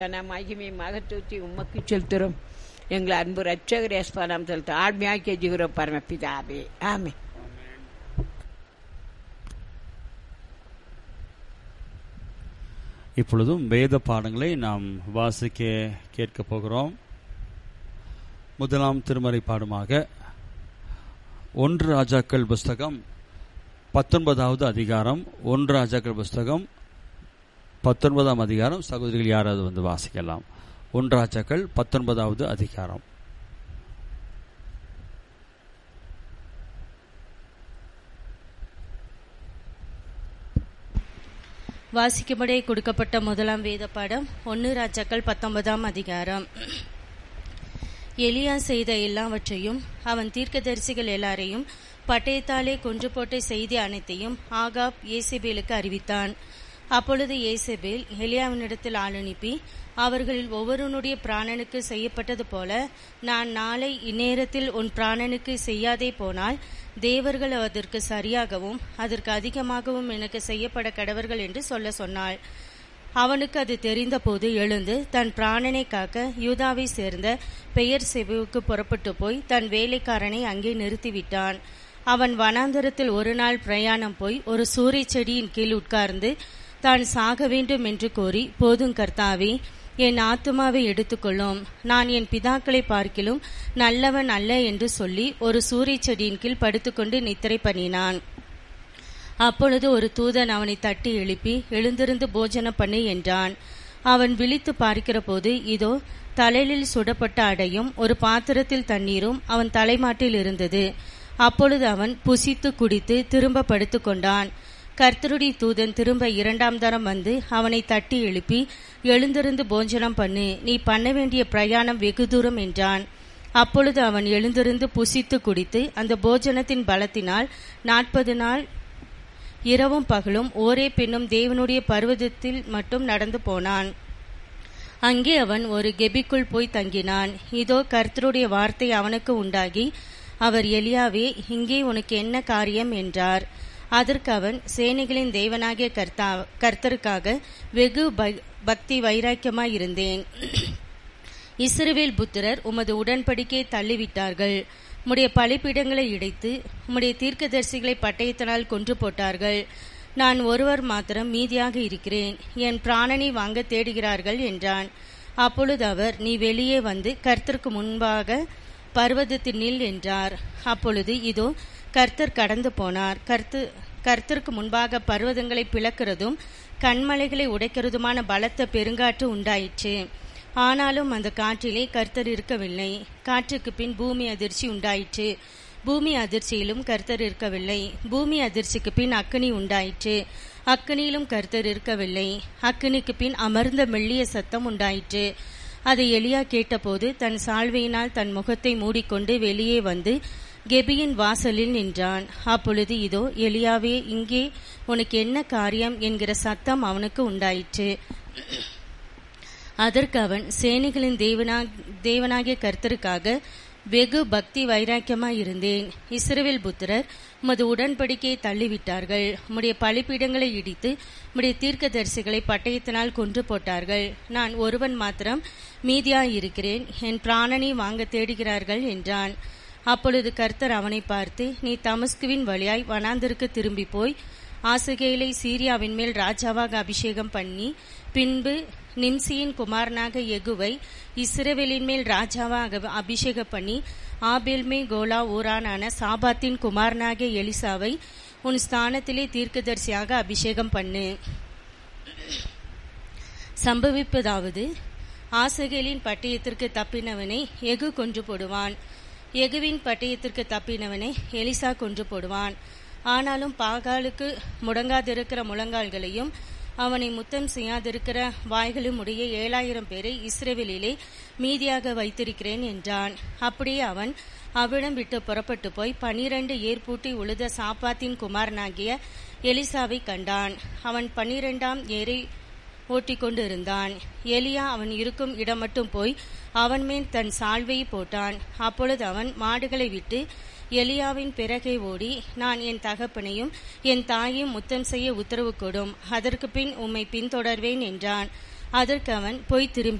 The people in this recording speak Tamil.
நான் மகிமை மகத்துவத்தை உமக்கு செலுத்துகிறோம் எங்களை அன்பு ரட்சகர் எஸ்பானாம் செலுத்த ஆழ்மையாக்கி ஜீவரம் பரமபிதாவே ஆமே இப்பொழுதும் வேத பாடங்களை நாம் வாசிக்க கேட்க போகிறோம் முதலாம் திருமறை பாடமாக ஒன்று ராஜாக்கள் புஸ்தகம் பத்தொன்பதாவது அதிகாரம் ஒன்று ராஜாக்கள் புஸ்தகம் பத்தொன்பதாம் அதிகாரம் சகோதரிகள் யாராவது வந்து வாசிக்கலாம் ஒன்று ராஜாக்கள் பத்தொன்பதாவது அதிகாரம் வாசிக்கும்படி கொடுக்கப்பட்ட முதலாம் வேத பாடம் ஒன்னு ராஜாக்கள் பத்தொன்பதாம் அதிகாரம் எலியா செய்த எல்லாவற்றையும் அவன் தீர்க்கதரிசிகள் எல்லாரையும் பட்டயத்தாலே கொன்று போட்ட செய்தி அனைத்தையும் ஆகாப் ஏசேபேலுக்கு அறிவித்தான் அப்பொழுது ஏசேபேல் எலியாவினிடத்தில் ஆள் அனுப்பி அவர்களில் ஒவ்வொருவனுடைய பிராணனுக்கு செய்யப்பட்டது போல நான் நாளை இந்நேரத்தில் உன் பிராணனுக்கு செய்யாதே போனால் தேவர்கள் அதற்கு சரியாகவும் அதற்கு அதிகமாகவும் எனக்கு செய்யப்பட கடவர்கள் என்று சொல்ல சொன்னாள் அவனுக்கு அது தெரிந்தபோது எழுந்து தன் பிராணனை காக்க யூதாவை சேர்ந்த பெயர் செபுவுக்கு புறப்பட்டு போய் தன் வேலைக்காரனை அங்கே நிறுத்திவிட்டான் அவன் வனாந்தரத்தில் ஒரு நாள் பிரயாணம் போய் ஒரு சூறை செடியின் கீழ் உட்கார்ந்து தான் சாக வேண்டும் என்று கோரி போதும் கர்த்தாவே என் ஆத்துமாவை எடுத்துக்கொள்ளும் நான் என் பிதாக்களை பார்க்கிலும் நல்லவன் அல்ல என்று சொல்லி ஒரு சூறை செடியின் கீழ் படுத்துக்கொண்டு நித்திரை பண்ணினான் அப்பொழுது ஒரு தூதன் அவனை தட்டி எழுப்பி எழுந்திருந்து போஜனம் பண்ணு என்றான் அவன் விழித்து பார்க்கிற போது இதோ தலையில் சுடப்பட்ட அடையும் ஒரு பாத்திரத்தில் தண்ணீரும் அவன் தலைமாட்டில் இருந்தது அப்பொழுது அவன் புசித்து குடித்து திரும்ப படுத்துக்கொண்டான் கர்த்தருடைய தூதன் திரும்ப இரண்டாம் தரம் வந்து அவனை தட்டி எழுப்பி எழுந்திருந்து போஜனம் பண்ணு நீ பண்ண வேண்டிய பிரயாணம் வெகு தூரம் என்றான் அப்பொழுது அவன் எழுந்திருந்து புசித்து குடித்து அந்த போஜனத்தின் பலத்தினால் நாற்பது நாள் இரவும் பகலும் ஓரே பெண்ணும் தேவனுடைய பர்வதத்தில் மட்டும் நடந்து போனான் அங்கே அவன் ஒரு கெபிக்குள் போய் தங்கினான் இதோ கர்த்தருடைய வார்த்தை அவனுக்கு உண்டாகி அவர் எலியாவே இங்கே உனக்கு என்ன காரியம் என்றார் அதற்கு அவன் சேனைகளின் தேவனாகிய கர்த்தா கர்த்தருக்காக வெகு பக்தி வைராக்கியமாயிருந்தேன் இஸ்ரவேல் புத்திரர் உமது உடன்படிக்கையை தள்ளிவிட்டார்கள் உம்முடைய பழிப்பிடங்களை இடைத்து உம்முடைய தீர்க்கதரிசிகளை பட்டயத்தினால் கொன்று போட்டார்கள் நான் ஒருவர் மாத்திரம் மீதியாக இருக்கிறேன் என் பிராணனை வாங்க தேடுகிறார்கள் என்றான் அப்பொழுது அவர் நீ வெளியே வந்து கர்த்தருக்கு முன்பாக பர்வதத்தில் நில் என்றார் அப்பொழுது இதோ கர்த்தர் கடந்து போனார் கர்த்து கர்த்தருக்கு முன்பாக பர்வதங்களை பிளக்கிறதும் கண்மலைகளை உடைக்கிறதுமான பலத்த பெருங்காற்று உண்டாயிற்று ஆனாலும் அந்த காற்றிலே கர்த்தர் இருக்கவில்லை காற்றுக்கு பின் பூமி அதிர்ச்சி உண்டாயிற்று பூமி அதிர்ச்சியிலும் கர்த்தர் இருக்கவில்லை பூமி அதிர்ச்சிக்கு பின் அக்கினி உண்டாயிற்று அக்கினியிலும் கர்த்தர் இருக்கவில்லை அக்கினிக்கு பின் அமர்ந்த மெல்லிய சத்தம் உண்டாயிற்று அதை எலியா கேட்டபோது தன் சால்வையினால் தன் முகத்தை மூடிக்கொண்டு வெளியே வந்து கெபியின் வாசலில் நின்றான் அப்பொழுது இதோ எலியாவே இங்கே உனக்கு என்ன காரியம் என்கிற சத்தம் அவனுக்கு உண்டாயிற்று அதற்கு அவன் சேனைகளின் தேவனா தேவனாகிய கர்த்தருக்காக வெகு பக்தி வைராக்கியமாய் இருந்தேன் இஸ்ரவேல் புத்திரர் உமது உடன்படிக்கையை தள்ளிவிட்டார்கள் உம்முடைய பழிப்பீடங்களை இடித்து உம்முடைய தீர்க்க தரிசிகளை பட்டயத்தினால் கொன்று போட்டார்கள் நான் ஒருவன் மாத்திரம் மீதியாயிருக்கிறேன் என் பிராணனை வாங்க தேடுகிறார்கள் என்றான் அப்பொழுது கர்த்தர் அவனை பார்த்து நீ தமஸ்குவின் வழியாய் வனாந்திற்கு திரும்பி போய் ஆசுகேலை சீரியாவின் மேல் ராஜாவாக அபிஷேகம் பண்ணி பின்பு நிம்சியின் குமாரனாக எகுவை இஸ்ரவேலின் மேல் ராஜாவாக அபிஷேகம் பண்ணி ஆபேல்மே கோலா ஊரானான சாபாத்தின் குமாரனாக எலிசாவை உன் ஸ்தானத்திலே தீர்க்கதரிசியாக அபிஷேகம் பண்ணு சம்பவிப்பதாவது ஆசகேலின் பட்டயத்திற்கு தப்பினவனை எகு கொன்று போடுவான் எகுவின் பட்டயத்திற்கு தப்பினவனை எலிசா கொன்று போடுவான் ஆனாலும் பாகாலுக்கு முடங்காதிருக்கிற முழங்கால்களையும் அவனை முத்தம் செய்யாதிருக்கிற வாய்களும் உடைய ஏழாயிரம் பேரை இஸ்ரேவேலிலே மீதியாக வைத்திருக்கிறேன் என்றான் அப்படியே அவன் அவ்விடம் விட்டு புறப்பட்டு போய் பனிரண்டு ஏற்பூட்டி உழுத சாப்பாத்தின் குமாரனாகிய எலிசாவை கண்டான் அவன் பனிரெண்டாம் ஏரை ஓட்டிக்கொண்டு இருந்தான் எலியா அவன் இருக்கும் இடம் மட்டும் போய் அவன் மேல் தன் சால்வையை போட்டான் அப்பொழுது அவன் மாடுகளை விட்டு எலியாவின் பிறகை ஓடி நான் என் தகப்பனையும் என் தாயையும் முத்தம் செய்ய உத்தரவு கொடும் அதற்கு பின் உம்மை பின்தொடர்வேன் என்றான் அதற்கு அவன் போய் திரும்பி